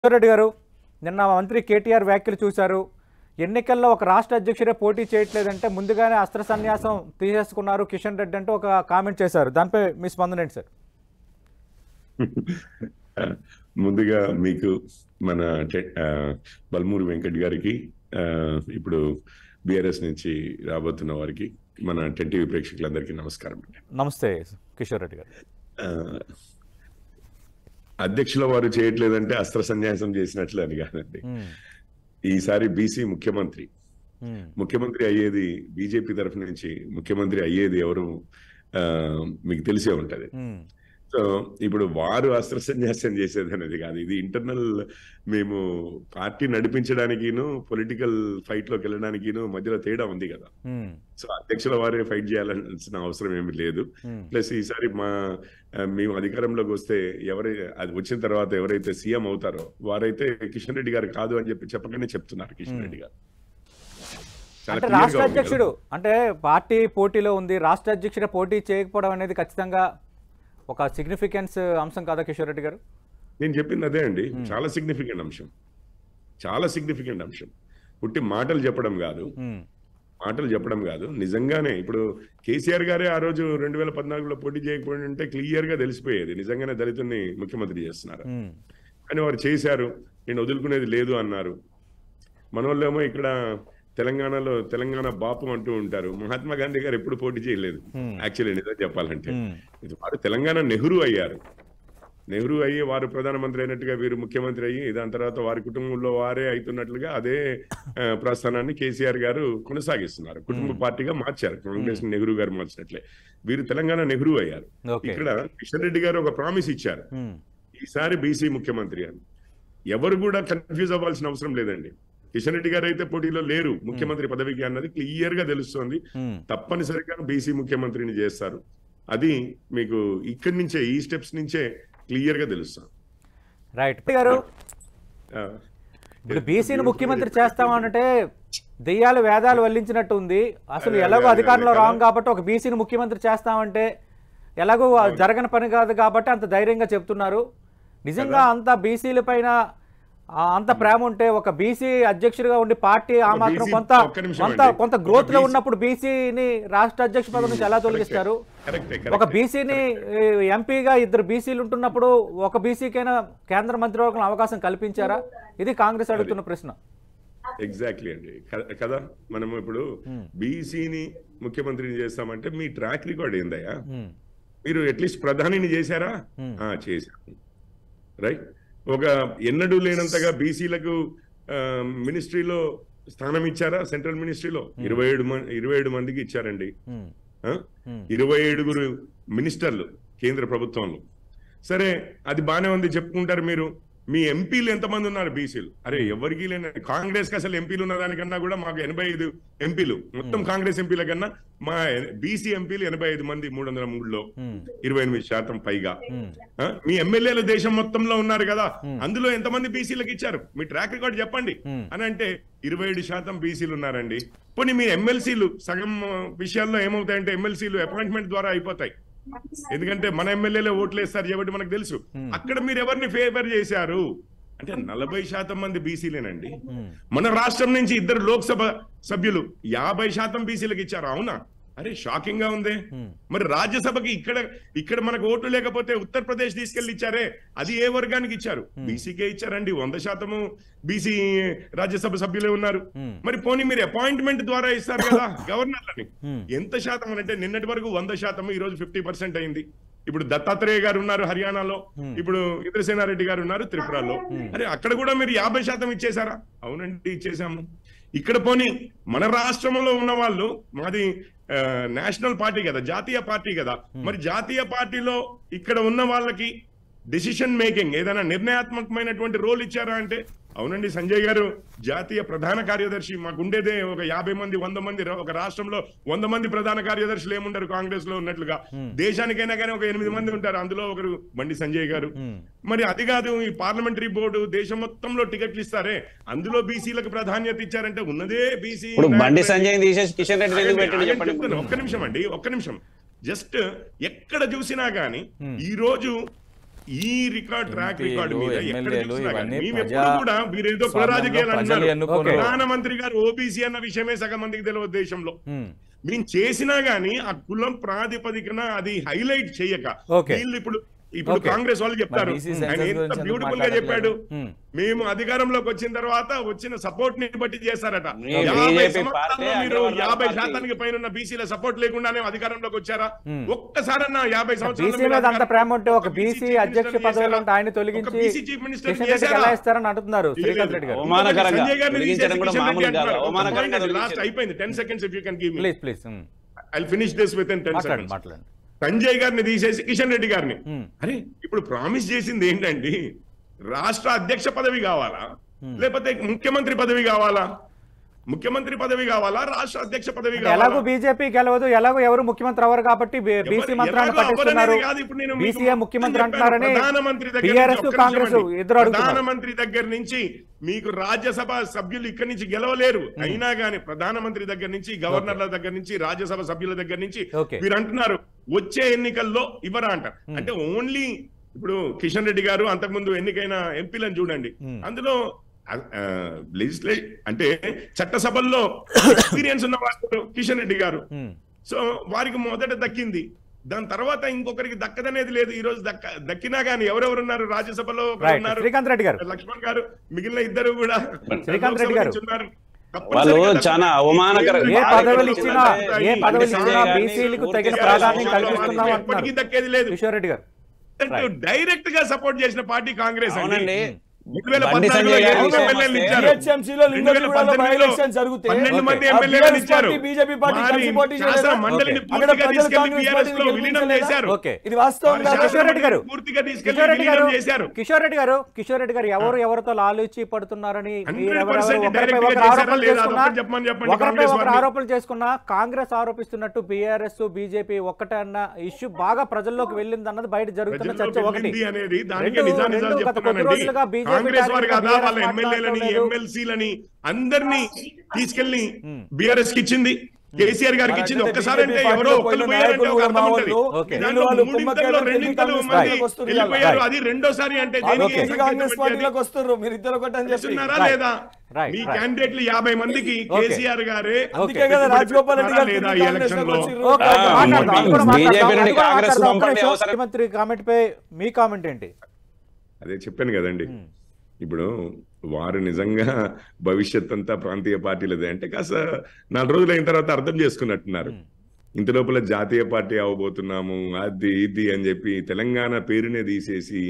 రెడ్డి గారు నిన్న మంత్రి కేటీఆర్ వ్యాఖ్యలు చూశారు ఎన్నికల్లో ఒక రాష్ట్ర అధ్యక్షుడే పోటీ చేయట్లేదంటే ముందుగానే అస్త్ర సన్యాసం తీసేసుకున్నారు కిషన్ రెడ్డి అంటూ ఒక కామెంట్ చేశారు దానిపై మీ స్పందన ఏంటి సార్ ముందుగా మీకు మన టె- ఆ, బల్మూరి వెంకట్ గారికి ఆ, ఇప్పుడు బిఆర్ఎస్ నుంచి రాబోతున్న వారికి మన టెన్ టీవీ ప్రేక్షకులందరికీ నమస్కారం అండి నమస్తే కిషోర్ రెడ్డి గారు ఆ, అధ్యక్షుల వారు చేయట్లేదంటే అస్త్ర సన్యాసం చేసినట్లు అని కాదండి ఉమ్, ఈసారి బీసీ ముఖ్యమంత్రి ఉమ్, ముఖ్యమంత్రి అయ్యేది బీజేపీ తరఫు నుంచి ముఖ్యమంత్రి అయ్యేది ఎవరు ఆ, మీకు తెలిసే ఉంటది ఉమ్, సో ఇప్పుడు వారు అస్త్ర సన్యాసం చేసేది అనేది కాదు ఇది ఇంటర్నల్ మేము పార్టీ నడిపించడానికిను పొలిటికల్ ఫైట్ లోకి వెళ్ళడానికిను మధ్యలో తేడా ఉంది కదా ఉమ్, సో అధ్యక్షుల వారే ఫైట్ చేయాల్సిన అవసరం ఏమి లేదు ఉమ్, ప్లస్ ఈసారి మా ఆ, మేము అధికారంలోకి వస్తే ఎవరై అది వచ్చిన తర్వాత ఎవరైతే సీఎం అవుతారో వారైతే కిషన్ రెడ్డి గారు కాదు అని చెప్పి చెప్పకనే చెప్తున్నారు కిషన్ రెడ్డి గారు చాలా అంటే clear గా రాష్ట్ర ఉంది కదా. అధ్యక్షుడు అంటే పార్టీ పోటీలో ఉంది రాష్ట్ర అధ్యక్షుడే పోటీ చేయకపోవడం అనేది ఖచ్చితంగా ఒక సిగ్నిఫికెన్స్ అంశం కాదా కిషోర్ రెడ్డి గారు నేను చెప్పింది అదే అండి చాలా సిగ్నిఫికెంట్ అంశం చాలా సిగ్నిఫికెంట్ అంశం పుట్టి మాటలు చెప్పడం కాదు ఉమ్, మాటలు చెప్పడం కాదు నిజంగానే ఇప్పుడు కేసీఆర్ గారే ఆ రోజు రెండు వేల పద్నాలుగులో పోటీ చేయకపోయి ఉంటే క్లియర్ గా తెలిసిపోయేది నిజంగానే దళితుల్ని ముఖ్యమంత్రి చేస్తున్నారు ఉమ్, కానీ వారు చేశారు నేను వదులుకునేది లేదు అన్నారు మన వాళ్ళేమో ఇక్కడ తెలంగాణలో తెలంగాణ బాపు అంటూ ఉంటారు మహాత్మా గాంధీ గారు ఎప్పుడు పోటీ చేయలేదు Hmm. యాక్చువల్లీ నిజం చెప్పాలంటే ఉమ్, ఇది వారు తెలంగాణ నెహ్రూ అయ్యారు నెహ్రూ అయ్యి వారు ప్రధానమంత్రి అయినట్టుగా వీరు ముఖ్యమంత్రి అయ్యి దాని తర్వాత వారి కుటుంబంలో వారే అవుతున్నట్లుగా అదే ఆ, ప్రస్థానాన్ని కేసీఆర్ గారు కొనసాగిస్తున్నారు కుటుంబ పార్టీగా మార్చారు కాంగ్రెస్ నెహ్రూ గారు మార్చినట్లే వీరు తెలంగాణ నెహ్రూ అయ్యారు ఓకే ఇక్కడ కిషన్ రెడ్డి గారు ఒక ప్రామిస్ ఇచ్చారు ఉమ్, ఈసారి బీసీ ముఖ్యమంత్రి అని ఎవరు కూడా కన్ఫ్యూజ్ అవ్వాల్సిన అవసరం లేదండి కిషన్ రెడ్డి గారు అయితే పోటీలో లేరు ముఖ్యమంత్రి పదవికి అన్నది క్లియర్ గా తెలుస్తోంది ఉమ్. తప్పనిసరిగా బీసీ ముఖ్యమంత్రిని చేస్తారు అది మీకు ఇక్కడి నుంచే ఈ స్టెప్స్ నుంచే క్లియర్ గా తెలుస్తాం రైట్ గారు ఆ, ఇప్పుడు బీసీని ముఖ్యమంత్రి చేస్తామంటే దెయ్యాలు వేదాలు వల్లించినట్టు ఉంది అసలు అదే, ఎలాగో అదే, అధికారంలో అదే రాం కదా. కాబట్టి ఒక బీసీని ముఖ్యమంత్రి చేస్తామంటే ఎలాగో జరగని పని కాదు కాబట్టి అంత ధైర్యంగా చెప్తున్నారు నిజంగా అంత బీసీల పైన ఆ, అంత ప్రేమ ఉంటే ఒక బీసీ అధ్యక్షుడిగా ఉండి పార్టీ ఆ ఒక మాత్రం BC కొంత ఒక్క నిమిషం కొంత అండి. కొంత ఒక గ్రోత్ లో BC ఉన్నప్పుడు బీసీని రాష్ట్ర అధ్యక్ష పదవి నుంచి ఎలా తొలగిస్తారు కరెక్టే, ఒక కరెక్టే. బీసీని ఎంపీగా ఇద్దరు బీసీలు ఉంటున్నప్పుడు ఒక బీసీకైనా కేంద్ర మంత్రివర్గంలో అవకాశం కల్పించారా ఇది కాంగ్రెస్ అడుగుతున్న ప్రశ్న ఎగ్జాక్ట్లీ అండి క- కదా మనము ఇప్పుడు బీసీని ముఖ్యమంత్రిని చేస్తామంటే మీ ట్రాక్ రికార్డ్ ఏందయ్యా ఉమ్, మీరు అట్లీస్ట్ ప్రధానిని చేశారా Hmm. ఆ, చేశారు రైట్ ఒక ఎన్నడూ లేనంతగా బీసీలకు మినిస్ట్రీలో స్థానం ఇచ్చారా సెంట్రల్ మినిస్ట్రీలో ఇరవై ఏడు మంది ఇరవై ఏడు మందికి ఇచ్చారండి ఉమ్, ఆ? ఉమ్, ఇరవై ఏడుగురు మినిస్టర్లు కేంద్ర ప్రభుత్వంలో సరే అది బానే ఉంది చెప్పుకుంటారు మీరు మీ ఎంపీలు ఎంతమంది ఉన్నారు బీసీలు అరే ఎవరికి లేని కాంగ్రెస్ కి అసలు ఎంపీలు ఉన్న దానికన్నా కూడా మాకు ఎనభై ఐదు ఎంపీలు మొత్తం కాంగ్రెస్ ఎంపీల కన్నా మా బీసీ ఎంపీలు ఎనభై ఐదు మంది మూడు వందల మూడులో ఉమ్, ఇరవై ఎనిమిది శాతం పైగా ఉమ్. ఆ? మీ ఎమ్మెల్యేలు దేశం మొత్తంలో ఉన్నారు కదా అందులో ఎంతమంది బీసీలకు ఇచ్చారు మీ ట్రాక్ రికార్డ్ చెప్పండి Hmm. అని అంటే ఇరవై ఏడు శాతం బీసీలు ఉన్నారండి పోనీ మీ ఎమ్మెల్సీలు సగం ఆ, విషయాల్లో ఏమవుతాయంటే ఎమ్మెల్సీలు అపాయింట్మెంట్ ద్వారా అయిపోతాయి ఎందుకంటే మన ఎమ్మెల్యేలే ఓట్లు వేస్తారు కాబట్టి మనకు తెలుసు అక్కడ మీరు ఎవరిని ఫేవర్ చేశారు అంటే నలభై శాతం మంది బీసీలేనండి ఉమ్. మన రాష్ట్రం నుంచి ఇద్దరు లోక్సభ సభ్యులు యాభై శాతం బీసీలకు ఇచ్చారు అవునా అరే షాకింగ్ గా ఉంది మరి రాజ్యసభకి ఇక్కడ ఇక్కడ మనకు ఓట్లు లేకపోతే ఉత్తరప్రదేశ్ తీసుకెళ్లి ఇచ్చారే అది ఏ వర్గానికి ఇచ్చారు బీసీకే ఇచ్చారండి వంద శాతము బీసీ రాజ్యసభ సభ్యులే ఉన్నారు Hmm. మరి పోనీ మీరు అపాయింట్మెంట్ ద్వారా ఇస్తారు కదా గవర్నర్లని Hmm. ఎంత శాతం అని అంటే నిన్నటి వరకు వంద శాతం ఈ రోజు ఫిఫ్టీ పర్సెంట్ అయింది ఇప్పుడు దత్తాత్రేయ గారు ఉన్నారు హర్యానాలో ఇప్పుడు ఇంద్రసేనారెడ్డి గారు ఉన్నారు త్రిపురలో అరే అక్కడ కూడా మీరు యాభై శాతం ఇచ్చేసారా అవునండి ఇచ్చేసాము ఇక్కడ పోనీ మన రాష్ట్రంలో ఉన్న వాళ్ళు మాది ఆ, నేషనల్ పార్టీ కదా జాతీయ పార్టీ కదా మరి జాతీయ పార్టీలో ఇక్కడ ఉన్న వాళ్ళకి డిసిషన్ మేకింగ్ ఏదైనా నిర్ణయాత్మకమైనటువంటి రోల్ ఇచ్చారా అంటే అవునండి సంజయ్ గారు జాతీయ ప్రధాన కార్యదర్శి మాకు ఉండేదే ఒక యాభై మంది వంద మంది రా- ఒక రాష్ట్రంలో వంద మంది ప్రధాన కార్యదర్శులు ఏముంటారు కాంగ్రెస్ లో ఉన్నట్లుగా దేశానికైనా కానీ ఒక ఎనిమిది మంది ఉంటారు అందులో ఒకరు బండి సంజయ్ గారు ఉమ్. మరి అది కాదు ఈ పార్లమెంటరీ బోర్డు దేశం మొత్తంలో టికెట్లు ఇస్తారే అందులో బీసీలకు ప్రాధాన్యత ఇచ్చారంటే ఉన్నదే బీసీ ఇప్పుడు బండి సంజయ్ తీసేసి కిషన్ రెడ్డి ఎందుకు పెట్టాడు ఆగండి, చెప్పండి చెప్తాను. ఒక్క నిమిషం అండి ఒక్క నిమిషం జస్ట్ ఎక్కడ చూసినా గానీ ఈ రోజు ఈ రికార్డ్ ట్రాక్ ఎంపీలు, రికార్డ్ మీద ఎక్కడ ఎమ్మెల్యేలు చూసినా కానీ ఇవన్నీ మేము ప్రజా ఎప్పుడు కూడా మీరేదో కుల స్వామ్యంలో రాజకీయాలు ప్రజలు అంటున్నారు ఎన్నుకున్న ప్రధానమంత్రి గారు ఓబీసీ అన్న విషయమే సగం మందికి తెలియదు దేశంలో ఉమ్. మేము చేసినా గానీ ఆ కులం ప్రాతిపదికన అది హైలైట్ చేయక Okay. వీళ్ళు ఇప్పుడు ఇప్పుడు Okay. కాంగ్రెస్ వాళ్ళు చెప్తారు మరి BC ఆయన census ఎంత గురించి ఎందుకు బ్యూటిఫుల్ గా చెప్పాడు మాట్లాడట్లేదు? ఉమ్. మేము అధికారంలోకి వచ్చిన తర్వాత వచ్చిన సపోర్ట్ ని బట్టి చేస్తారట మీ యాభై BJP సంవత్సరాల్లో పార్టీ మీరు అగ్రవర్ణాల యాభై పార్టీ. శాతానికి పైన ఉన్న బీసీల సపోర్ట్ లేకుండానే అధికారంలోకి వచ్చారా Hmm. ఒక్కసారన్నా యాభై సంవత్సరాలు బీసీ మీద అంత ప్రేమ ఉంటే ఒక బీసీ అధ్యక్ష పదవిలో ఉంటే ఆయన తొలగించి కిషన్ రెడ్డికి ఎలా ఇస్తారని అంటున్నారు శ్రీకాంత్ రెడ్డి గారు అవమానకరంగా. సంజయ్ గారిని తొలగించడం కూడా కిషన్ రెడ్డి మామూలు కాదు. అంటున్నారు. అవమానకరంగా లాస్ట్ తొలగించారు. అయిపోయింది ten seconds if you can give me please please I finish this within ten మాట్లాడండి సెకండ్స్ మాట్లాడండి సంజయ్ గారిని తీసేసి కిషన్ రెడ్డి గారిని Hmm. అరే ఇప్పుడు ప్రామిస్ చేసింది ఏంటండి రాష్ట్ర అధ్యక్ష పదవి కావాలా లేకపోతే ముఖ్యమంత్రి పదవి కావాలా ముఖ్యమంత్రి పదవి కావాలా రాష్ట్ర అధ్యక్ష పదవి అంటే ఎలాగో కావాలా బీజేపీ గెలవదు ఎలాగో ఎవరు ముఖ్యమంత్రి అవ్వరు కాబట్టి బీసీ ఎవరు- మంత్రాన్ని ఎలాగో పట్టిస్తున్నారు అవ్వదనేది కాదు, ఇప్పుడు నేను మీకు బీసీఏ ముఖ్యమంత్రి మొత్తం అంటున్నారని చెప్పాను. ప్రధానమంత్రి దగ్గర టీఆర్ఎస్ నుంచి ఒక్క కాంగ్రెస్ నిమిషం అండి. ఇద్దరు అడుగుతున్నారు ప్రధానమంత్రి దగ్గర నుంచి మీకు రాజ్యసభ సభ్యులు ఇక్కడి నుంచి గెలవలేరు అయినా గాని ప్రధానమంత్రి దగ్గర నుంచి గవర్నర్ల దగ్గర నుంచి రాజ్యసభ సభ్యుల దగ్గర నుంచి Okay. మీరు అంటున్నారు వచ్చే ఎన్నికల్లో ఇవ్వరా అంటారు అంటే ఓన్లీ ఇప్పుడు కిషన్ రెడ్డి గారు అంతకుముందు ఎన్నికైన ఎంపీలను చూడండి అందులో లెజిస్లే అంటే చట్టసభల్లో ఎక్స్పీరియన్స్ ఉన్న వాళ్ళు కిషన్ రెడ్డి గారు ఉమ్. సో వారికి మొదట దక్కింది దాని తర్వాత ఇంకొకరికి దక్కదనేది లేదు ఈ రోజు దక్క దక్కినా గానీ ఎవరెవరు ఉన్నారు రాజ్యసభలో ఒకరు రైట్ ఉన్నారు శ్రీకాంత్ రెడ్డి గారు లక్ష్మణ్ గారు మిగిలిన ఇద్దరు కూడా శ్రీకాంత్ రెడ్డి గారు. లోక్సభ నుంచి ఉన్నారు. వాళ్ళు తప్పనిసరిగా చాలా అవమానకర- ఏ పదవులు ఇచ్చినా దక్కాలి. ఏ పదవులు బండి ఇచ్చినా సంజయ్ గారిని బీసీలకు తగిన పూర్తిగా ప్రాధాన్యం రాష్ట్రంలో కల్పిస్తున్నాం వారికి అంటున్నారు ఎప్పటికీ దక్కేది లేదు కిషోర్ రెడ్డి గారు డైరెక్ట్ గా సపోర్ట్ చేసిన పార్టీ కాంగ్రెస్ అండి అవునండి రెండు వేల బండి పద్నాలుగులో సంజయ్ గారి ఎనిమిది విషయం ఎమ్మెల్యేలు వస్తే ఇచ్చారు. జిహెచ్ఎంసీలో రెండు వేల లింగంగూడలో బై పద్దెనిమిదిలో ఎలక్షన్ జరిగితే పన్నెండు మంది ఆ ఎమ్మెల్యేలను BRS ఇచ్చారు పార్టీ, బీజేపీ పార్టీ వారి కలిసి పోటీ శాసన చేయలేదా? మండలిని ఓకే. అక్కడ పూర్తిగా ప్రజలు తీసుకెళ్లి కాంగ్రెస్ BRS లో పార్టీని విలీనం గెలిపించలేదా? చేశారు ఓకే ఇది వాస్తవం వారి కాదు. శాసన కిషోర్ రెడ్డి గారు పూర్తిగా తీసుకెళ్లి కిషోర్ రెడ్డి గారు విలీనం చేశారు కిషోర్ రెడ్డి గారు కిషోర్ రెడ్డి గారు ఎవరు ఎవరితో లాలూచి పడుతున్నారని మీరు 100% ఎవరెవరు ఒకరిపై direct గా ఒకరు చేశారా ఆరోపణలు లేదా? చేసుకున్నా అదొకటి చెప్పమని చెప్పండి ఒకరిపై కాంగ్రెస్ ఒకరు వారిని. ఆరోపణలు చేసుకున్నా కాంగ్రెస్ ఆరోపిస్తున్నట్టు బీఆర్ఎస్ బీజేపీ ఒక్కటే అన్న ఇష్యూ బాగా ప్రజల్లోకి వెళ్ళింది అన్నది బయట జరుగుతున్న చర్చ ప్రజల్లోకి ఒకటి వెళ్ళింది అనేది దానికే రెండు- నిజానిజాలు రెండు గత కొద్ది చెప్తున్నానండి రోజులుగా బీజేపీ కాంగ్రెస్ వారు టార్గెట్ కాదా వాళ్ళ BRS ఎమ్మెల్యేలని మాట్లాడలేదు. ఎమ్మెల్సీలని అందరినీ తీసుకెళ్లి బీఆర్ఎస్ కి ఇచ్చింది కేసీఆర్ గారికి ఇచ్చింది అంటే ఒక్కసారి అంటే BJP ఎవరో పార్టీలో ఒక్కరు పోయిన పోయారంటే ఒక నాయకులు అర్థం ఉంటుంది కూడా ఓకే. దాంట్లో వాళ్ళు మూడింతల్లో కుమ్మక్కాయలు రెండింతలు కాంగ్రెస్ మంది పార్టీలోకి వస్తున్నారు వెళ్ళిపోయారు ఇవాళ. అది రెండోసారి అంటే వాళ్ళు దేనికి తిరిగి కాంగ్రెస్ పార్టీలోకి వస్తున్నారు మీరు ఇద్దరు ఒకటి అని చెప్పి చేస్తున్నారా Right. లేదా Right, మీ right. క్యాండిడేట్లు యాభై మందికి కేసీఆర్ గారే అందుకే కదా రాజగోపాల్ రెడ్డి గారు లేదా తిరిగి ఈ కాంగ్రెస్ ఎలక్షన్ లోకి లో వచ్చిర్రు. ఓకే, ఓకే, ఆ, మాట్లాడదాం. అది కూడా BJP మాట్లాడదాం. నుండి అది కూడా కాంగ్రెస్ మాట్లాడదాం. ఒక్క పంపే నిమిషం. అవసరం- ముఖ్యమంత్రి కామెంట్ పై మీ కామెంట్ ఏంటి అదే చెప్పాను కదండి ఇప్పుడు వారు నిజంగా భవిష్యత్ అంతా ప్రాంతీయ పార్టీలదే అంటే కాస్త నాలుగు రోజులు అయిన తర్వాత అర్థం చేసుకున్నట్టున్నారు ఇంత లోపల జాతీయ పార్టీ అవ్వబోతున్నాము అది ఇది అని చెప్పి తెలంగాణ పేరునే తీసేసి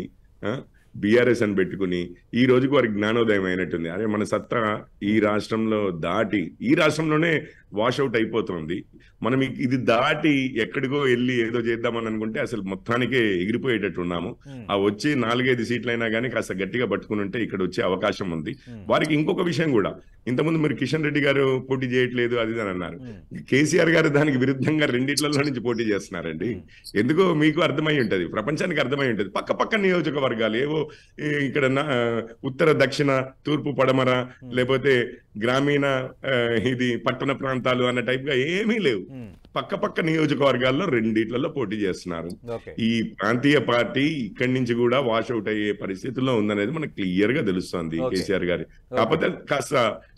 బీఆర్ఎస్ అని పెట్టుకుని ఈ రోజుకు వారికి జ్ఞానోదయం అయినట్టుంది అరే మన సత్తా ఈ రాష్ట్రంలో దాటి ఈ రాష్ట్రంలోనే వాషౌట్ అయిపోతుంది మనం ఇ- ఇది దాటి ఎక్కడికో వెళ్ళి ఏదో చేద్దామని అనుకుంటే అసలు మొత్తానికే ఎగిరిపోయేటట్టు ఉన్నాము ఆ వచ్చి నాలుగైదు సీట్లైనా కానీ కాస్త గట్టిగా పట్టుకుని ఉంటే ఇక్కడ వచ్చే అవకాశం ఉంది వారికి ఇంకొక విషయం కూడా ఇంతకుముందు మీరు కిషన్ రెడ్డి గారు పోటీ చేయట్లేదు అది ఇది అని అన్నారు కేసీఆర్ గారు దానికి విరుద్ధంగా రెండిట్లలో నుంచి పోటీ చేస్తున్నారండి ఎందుకో మీకు అర్థమై ఉంటది ప్రపంచానికి అర్థమై ఉంటది పక్క పక్క నియోజకవర్గాలు ఏవో ఈ ఇక్కడ నా- ఉత్తర దక్షిణ తూర్పు పడమర లేకపోతే గ్రామీణ ఆ, ఇది పట్టణ ప్రాంతాలు అన్న టైప్ గా ఏమీ లేవు పక్క పక్క నియోజకవర్గాల్లో రెండిట్లలో పోటీ చేస్తున్నారు ఓకే ఈ ప్రాంతీయ పార్టీ ఇక్కడి నుంచి కూడా వాష్ అవుట్ అయ్యే పరిస్థితుల్లో ఉందనేది మనకు క్లియర్ గా తెలుస్తోంది Okay. కేసీఆర్ గారి కాకపోతే కాస్త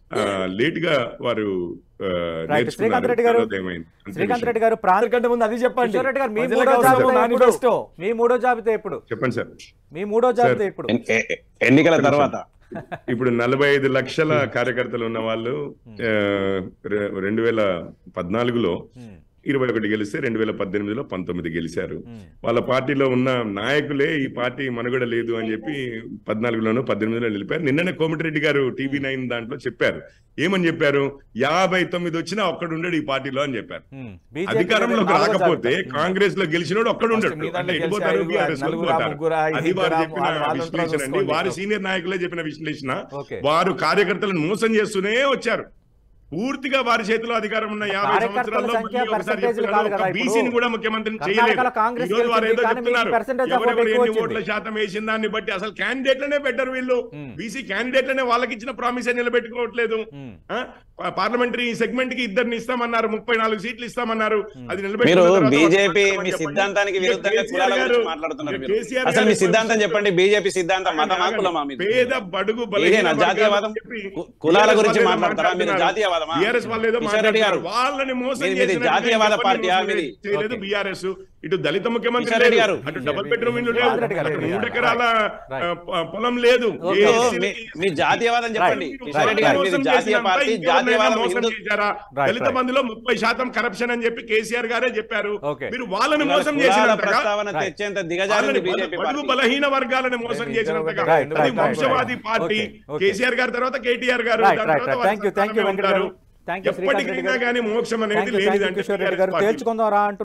లేట్ గా వారు ఆ, రైట్ నేర్చుకున్నారు. శ్రీకాంత్ రెడ్డి గారు చదవదేమైంది. అంతే శ్రీకాంత్ విషయం. రెడ్డి గారు ప్రాంత అందరికంటే ముందు అది చెప్పండి కిషోర్ రెడ్డి గారు మీ ప్రజలకు మూడో అవసరం జాబితా మేనిఫెస్టో ఎప్పుడు? మీ మూడో జాబితా ఎప్పుడు చెప్పండి సార్ మీ మూడో జాబితా ఎప్పుడు ఎన్- ఎ- ఎ- ఎన్నికల తర్వాత ఇప్పుడు నలభై ఐదు లక్షల కార్యకర్తలు ఉన్న వాళ్ళు ఆ, రె- రెండు వేల పద్నాలుగులో Hmm. ఇరవై ఒకటి గెలిస్తే రెండు వేల పద్దెనిమిదిలో పంతొమ్మిది గెలిచారు Hmm. వాళ్ళ పార్టీలో ఉన్న నాయకులే ఈ పార్టీ మనుగడ లేదు అని చెప్పి పద్నాలుగులోనూ పద్దెనిమిదిలో నిలిపారు నిన్ననే కోమటిరెడ్డి గారు టీవీ నైన్ దాంట్లో చెప్పారు ఏమని చెప్పారు యాభై తొమ్మిది వచ్చినా ఒక్కడు ఉండడు ఈ పార్టీలో అని చెప్పారు Hmm. BJP అధికారంలోకి నాలుగో రాకపోతే జాబితా. కాంగ్రెస్ లో గెలిచినోడు ఒక్కడు ఉండడు మీ దాంట్లో అంటే గెలిచి వెళ్ళిపోతారు ఐదుగురు, BRS లోకి నలుగురా, పోతారు. ముగ్గురా, అది వారు ఇద్దరా, చెప్పిన వాళ్ళ- వాళ్ళంతా విశ్లేషణ అండి చూసుకోండి. వారు సీనియర్ నాయకులే చెప్పిన విశ్లేషణ ఓకే. వారు కార్యకర్తలను మోసం చేస్తూనే వచ్చారు పూర్తిగా వారి చేతిలో అధికారం ఉన్న యాభై కార్యకర్తల సంవత్సరాల్లో సంఖ్య మళ్ళీ ఒకసారి percentage చెప్తున్నాను, కాదు ఒక కదా ఇప్పుడు. బీసీని కూడా ముఖ్యమంత్రిని కర్ణాటకలో చేయలేదు కాంగ్రెస్ ఈ రోజు వారు ఏదో గెలిచింది, కానీ మీకు చెప్తున్నారు percentage of vote ఎవరెవరు ఎక్కువ ఎన్ని ఓట్ల వచ్చింది. శాతం వేసిన దాన్ని బట్టి అసలు క్యాండిడేట్లనే బెటర్ వీళ్ళు బీసీ క్యాండిడేట్లనే వాళ్ళకి ఇచ్చిన ప్రామిస్ నిలబెట్టుకోవట్లేదు ఆ? పా- పార్లమెంటరీ సెగ్మెంట్ కి ఇద్దరిని ఇస్తామన్నారు ముప్పై నాలుగు సీట్లు ఇస్తామన్నారు అది మీరు నిలబెట్టుకున్న తర్వాత బీజేపీ మాట్లాడమని మీ చెప్పండి. సిద్ధాంతానికి ఇక విరుద్ధంగా కేసీఆర్ కులాల గారు- గురించి మాట్లాడుతున్నారు ఇక మీరు కేసీఆర్ అసలు మీ గారు సిద్ధాంతం చెప్పండి బీజేపీ సిద్ధాంతం మతమా ఆగండి, కులమా మీది? పేద బడుగు ఇదేనా బలహీన జాతీయవాదం వర్గాలని చెప్పి కు- కులాల TRS గురించి వాళ్ళు ఏదో మాట్లాడతారా మీరు మాట్లాడుతున్నారు. జాతీయవాదమా TRS వాళ్ళు ఏదో కిషన్ రెడ్డి గారు మాట్లాడుతున్నారు. వాళ్ళని మోసం మీది- మీది చేసినట్టుగా జాతీయవాద ఎవరిని పార్టీయా మోసం మీది? చేయలేదు ఓకే. బీఆర్ఎస్ ఇటు దళిత ముఖ్యమంత్రి కిషన్ రెడ్డి లేదు గారు. అటు డబుల్ బెడ్రూమ్ ఇల్లు కిషన్ లేదు రెడ్డి గారు. అటు మూడు ఎకరాల రైట్. ఆ, ప- పొలం లేదు ఓకే. ఏ ఇప్పుడు ఎస్సీ మీ- మీ జాతీయవాదం చెప్పండి రైట్. కిషన్ రెడ్డి గారు మీది మోసం జాతీయ చేసినంత పార్టీ ఇంకెవరినైనా జాతీయవాదం మోసం హిందూ చేశారా? రైట్, దళిత రైట్. బంధులో ముప్పై శాతం కరప్షన్ అని చెప్పి కేసీఆర్ గారే చెప్పారు ఓకే. మీరు వాళ్ళని కులాల మోసం కులాల చేసినంతగా ప్రస్తావన రైట్. తెచ్చేంత దిగజారింది వాళ్ళని బీజేపీ బడుగు పార్టీ బలహీన వర్గాలను మోసం రైట్, చేసినంతగా రైట్, అది రైట్, వంశవాది right. Party okay, okay. KCR గారి తర్వాత కేటీఆర్ గారు రైట్, దాని రైట్, తర్వాత right. Thank you, thank you, వారి వెంకట గారు. ఉంటారు. థ్యాంక్ యూ, శ్రీకాంత్ రెడ్డి ఎప్పటికైనా గారు. కానీ మోక్షం అనేది థ్యాంక్ యూ, థ్యాంక్ యూ, లేనిదంటే కిషోర్ రెడ్డి TRS గారు పార్టీ. తేల్చుకుందాం రా అంటూ